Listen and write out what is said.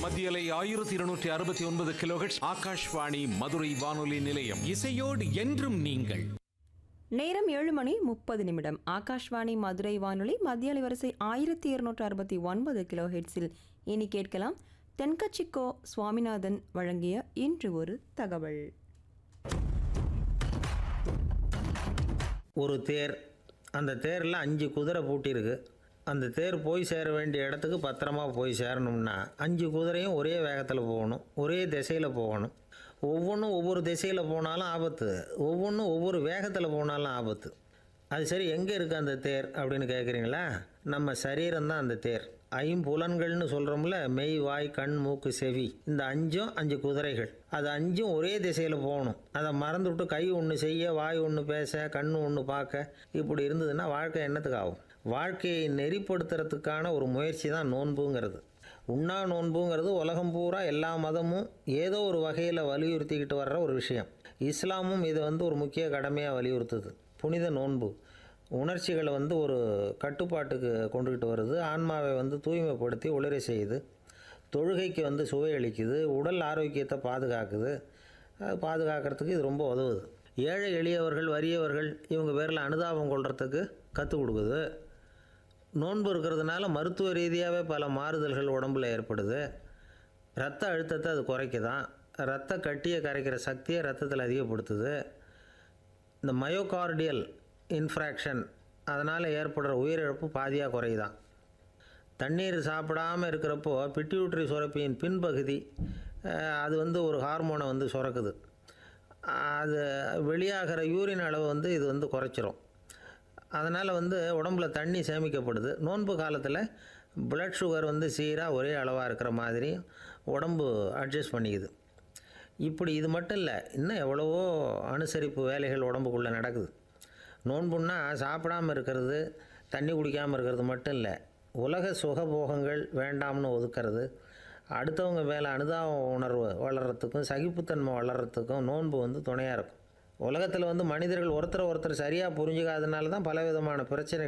மத்தியலை ஆயிரத்தி இருநூற்றி அறுபத்தி ஒன்பது கிலோஹெட்ஸ் ஆகாஷ்வாணி மதுரை வானொலி நிலையம் இசையோடு என்றும் நீங்கள் நேரம் ஏழு மணி முப்பது நிமிடம் ஆகாஷ்வாணி மதுரை வானொலி மத்திய அலைவரிசை ஆயிரத்தி இருநூற்று அறுபத்தி ஒன்பது கிலோ ஹெட்ஸில் இனி கேட்கலாம் தென்கட்சிக்கோ சுவாமிநாதன் வழங்கிய இன்று ஒரு தகவல் ஒரு தேர் அந்த தேரில் அஞ்சு குதிரை பூட்டியிருக்கு அந்த தேர் போய் சேர வேண்டிய இடத்துக்கு பத்திரமா போய் சேரணும்னா அஞ்சு குதிரையும் ஒரே வேகத்தில் போகணும் ஒரே திசையில் போகணும் ஒவ்வொன்றும் ஒவ்வொரு திசையில் போனாலும் ஆபத்து ஒவ்வொன்றும் ஒவ்வொரு வேகத்தில் போனாலும் ஆபத்து அது சரி எங்கே இருக்குது அந்த தேர் அப்படின்னு கேட்குறீங்களா நம்ம சரீரம் தான் அந்த தேர் ஐம்புலன்கள்னு சொல்கிறோம்ல மெய் வாய் கண் மூக்கு செவி இந்த அஞ்சும் அஞ்சு குதிரைகள் அது அஞ்சும் ஒரே திசையில் போகணும் அதை மறந்துவிட்டு கை ஒன்று செய்ய வாய் ஒன்று பேச கண் ஒன்று பார்க்க இப்படி இருந்ததுன்னா வாழ்க்கை என்னத்துக்கு ஆகும் வாழ்க்கையை நெறிப்படுத்துறதுக்கான ஒரு முயற்சி தான் நோன்புங்கிறது உண்ணா நோன்புங்கிறது உலகம் பூரா எல்லா மதமும் ஏதோ ஒரு வகையில் வலியுறுத்திக்கிட்டு வர்ற ஒரு விஷயம் இஸ்லாமும் இதை வந்து ஒரு முக்கிய கடமையாக வலியுறுத்துது புனித நோன்பு உணர்ச்சிகளை வந்து ஒரு கட்டுப்பாட்டுக்கு கொண்டுகிட்டு வருது ஆன்மாவை வந்து தூய்மைப்படுத்தி ஒளிரை செய்யுது தொழுகைக்கு வந்து சுவை அளிக்குது உடல் ஆரோக்கியத்தை பாதுகாக்குது அது பாதுகாக்கிறதுக்கு இது ரொம்ப உதவுது ஏழை எளியவர்கள் வறியவர்கள் இவங்க பேரில் அனுதாபம் கொள்றதுக்கு கற்றுக் கொடுக்குது நோன்பு இருக்கிறதுனால மருத்துவ ரீதியாகவே பல மாறுதல்கள் உடம்புல ஏற்படுது ரத்த அழுத்தத்தை அது குறைக்குதான் ரத்த கட்டியை கரைக்கிற சக்தியை ரத்தத்தில் அதிகப்படுத்துது இந்த மயோகார்டியல் இன்ஃப்ராக்ஷன் அதனால் ஏற்படுற உயிரிழப்பு பாதியாக குறையுதான் தண்ணீர் சாப்பிடாமல் இருக்கிறப்போ பிட்யூட்ரி சுரப்பியின் பின்பகுதி அஹ், அது வந்து ஒரு ஹார்மோனை வந்து சுரக்குது அது வெளியாகிற யூரின் அளவு வந்து இது வந்து குறைச்சிரும் அதனால் வந்து உடம்புல தண்ணி சேமிக்கப்படுது நோன்பு காலத்தில் பிளட் சுகர் வந்து சீராக ஒரே அளவாக இருக்கிற மாதிரி உடம்பு அட்ஜஸ்ட் பண்ணிக்குது இப்படி இது மட்டும் இல்லை இன்னும் எவ்வளவோ அனுசரிப்பு வேலைகள் உடம்புக்குள்ளே நடக்குது நோன்புன்னா சாப்பிடாமல் இருக்கிறது தண்ணி குடிக்காமல் இருக்கிறது மட்டும் இல்லை உலக சுகபோகங்கள் வேண்டாம்னு ஒதுக்கிறது அடுத்தவங்க மேலே அனுதாப உணர்வு வளர்கிறதுக்கும் சகிப்புத்தன்மை வளர்கிறதுக்கும் நோன்பு வந்து துணையாக இருக்கும் உலகத்தில் வந்து மனிதர்கள் ஒருத்தரை ஒருத்தர் சரியாக புரிஞ்சுக்காதனால தான் பலவிதமான பிரச்சனைகள்